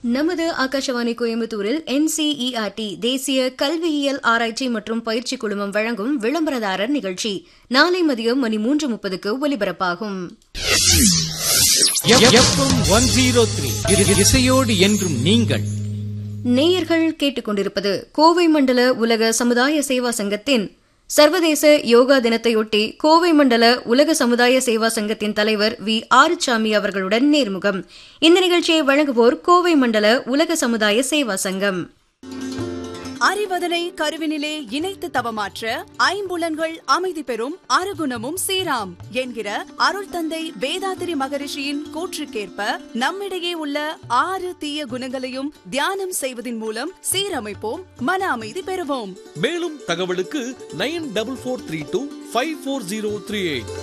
நமது ஆகாஷவாணி கோயம்புத்தூரில் என்சிஇஆர்டி தேசிய கல்வியியல் ஆராய்ச்சி மற்றும் பயிற்சி குழுமம் வழங்கும் விளம்பரதாரர் நிகழ்ச்சி நாளை மதியம் மணி மூன்று முப்பதுக்கு ஒலிபரப்பாகும் எஃப்எம் ஒன் ஜீரோ த்ரீ இசையோடு என்றும் நீங்கள் நேயர்கள் கேட்டுக்கொண்டிருப்பது கோவை மண்டல உலக சமுதாய சேவா சங்கத்தின் சர்வதேச யோகா தினத்தையொட்டி கோவை மண்டல உலக சமுதாய சேவா சங்கத்தின் தலைவர் வி ஆறுசாமி அவர்களுடன் நேர்முகம் இந்த நிகழ்ச்சியை வழங்குவோர் கோவை மண்டல உலக சமுதாய சேவா சங்கம் அறிவதனை கருவினிலே இணைத்து தவமாற்ற ஐம்புலன்கள் அமைதி பெறும் அருகுணமும் சீராம் என்கிற அருள் தந்தை வேதாத்திரி மகரிஷியின் கூற்றுக்கேற்ப நம்மிடையே உள்ள ஆறு தீய குணங்களையும் தியானம் செய்வதன் மூலம் சீரமைப்போம் மன அமைதி பெறுவோம் மேலும் தகவலுக்கு nine double four three two five four zero three eight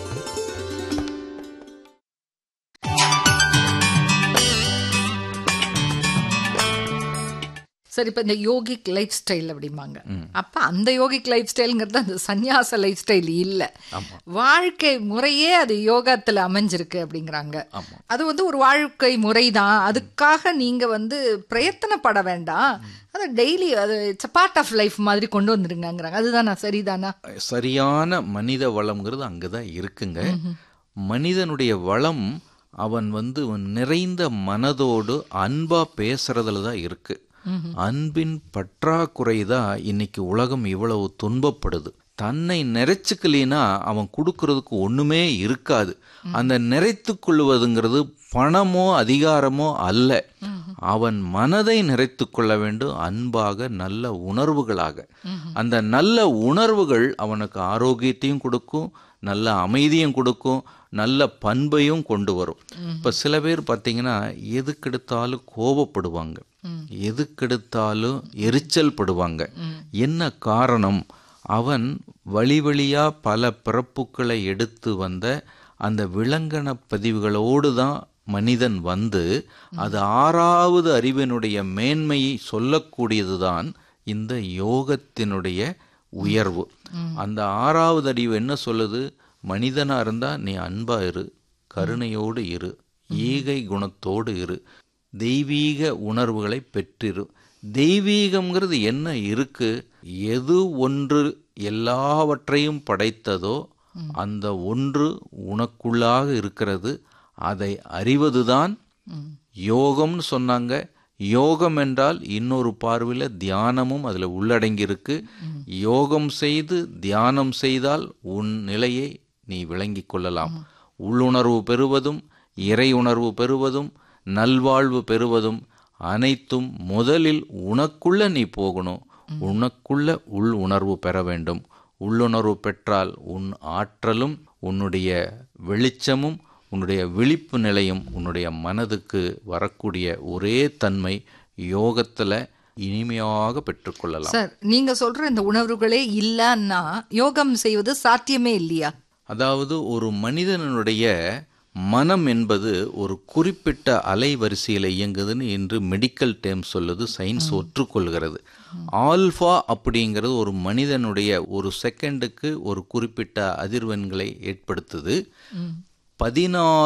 சரி இப்போ இந்த யோகிக் லைஃப் ஸ்டைல் அப்படிம்பாங்க அப்ப அந்த யோகிக் லைஃப் ஸ்டைலுங்கிறது அந்த சந்நியாச லைஃப் ஸ்டைல் இல்ல வாழ்க்கை முறையே அது யோகத்துல அமைஞ்சிருக்கு அப்படிங்கிறாங்க அது வந்து ஒரு வாழ்க்கை முறை தான் அதுக்காக நீங்க வந்து பிரயத்தனப்பட வேண்டாம் அது டெய்லி அது இட்ஸ் பார்ட் ஆஃப் லைஃப் மாதிரி கொண்டு வந்துருங்கிறாங்க அதுதானா சரிதானா சரியான மனித வளம்ங்கிறது அங்கே தான் இருக்குங்க மனிதனுடைய வளம் அவன் வந்து நிறைந்த மனதோடு அன்பா பேசுறதுல தான் இருக்கு அன்பின் பற்றாக்குறை தான் இன்னைக்கு உலகம் இவ்வளவு துன்பப்படுது தன்னை நிறைச்சுக்கலினா அவன் கொடுக்கறதுக்கு ஒண்ணுமே இருக்காது அந்த நிறைத்து கொள்வதுங்கிறது பணமோ அதிகாரமோ அல்ல அவன் மனதை நிறைத்து கொள்ள வேண்டும் அன்பாக நல்ல உணர்வுகளாக அந்த நல்ல உணர்வுகள் அவனுக்கு ஆரோக்கியத்தையும் கொடுக்கும் நல்ல அமைதியும் கொடுக்கும் நல்ல பண்பையும் கொண்டு வரும் இப்ப சில பேர் பார்த்தீங்கன்னா எதுக்கெடுத்தாலும் கோபப்படுவாங்க எதுக்கெடுத்தாலும் எரிச்சல் படுவாங்க என்ன காரணம் அவன் வழி வழியா பல பிறப்புகளை எடுத்து வந்த அந்த விலங்கன பதிவுகளோடு தான் மனிதன் வந்து அது ஆறாவது அறிவினுடைய மேன்மையை சொல்லக்கூடியதுதான் இந்த யோகத்தினுடைய உயர்வு அந்த ஆறாவது அறிவு என்ன சொல்லுது மனிதனா இருந்தா நீ அன்பா இரு கருணையோடு இரு ஈகை குணத்தோடு இரு தெய்வீக உணர்வுகளை பெற்றிரு தெய்வீகம்ங்கிறது என்ன இருக்கு எது ஒன்று எல்லாவற்றையும் படைத்ததோ அந்த ஒன்று உனக்குள்ளாக இருக்கிறது அதை அறிவதுதான் யோகம்னு சொன்னாங்க யோகம் என்றால் இன்னொரு பார்வையில் தியானமும் அதில் உள்ளடங்கி இருக்கு யோகம் செய்து தியானம் செய்தால் உன் நிலையை நீ விளங்கிக் கொள்ளலாம் உள்ளுணர்வு பெறுவதும் இறை உணர்வு பெறுவதும் நல்வாழ்வு பெறுவதும் அனைத்தும் முதலில் உனக்குள்ள நீ போகணும் உனக்குள்ள உள் உணர்வு பெற வேண்டும் உள்ளுணர்வு பெற்றால் உன் ஆற்றலும் உன்னுடைய வெளிச்சமும் உன்னுடைய விழிப்பு நிலையும் உன்னுடைய மனதுக்கு வரக்கூடிய ஒரே தன்மை யோகத்துல இனிமையாக பெற்றுக்கொள்ளலாம் சார் நீங்க சொல்ற இந்த உணர்வுகளே இல்லைன்னா யோகம் செய்வது சாத்தியமே இல்லையா அதாவது ஒரு மனிதனுடைய மனம் என்பது ஒரு குறிப்பிட்ட அலைவரிசையில் இயங்குதுன்னு என்று மெடிக்கல் டேம் சொல்லுது சயின்ஸ் ஒற்றுக்கொள்கிறது ஆல்ஃபா அப்படிங்கிறது ஒரு மனிதனுடைய ஒரு செகண்டுக்கு ஒரு குறிப்பிட்ட அதிர்வெண்களை ஏற்படுத்துது பதினாறு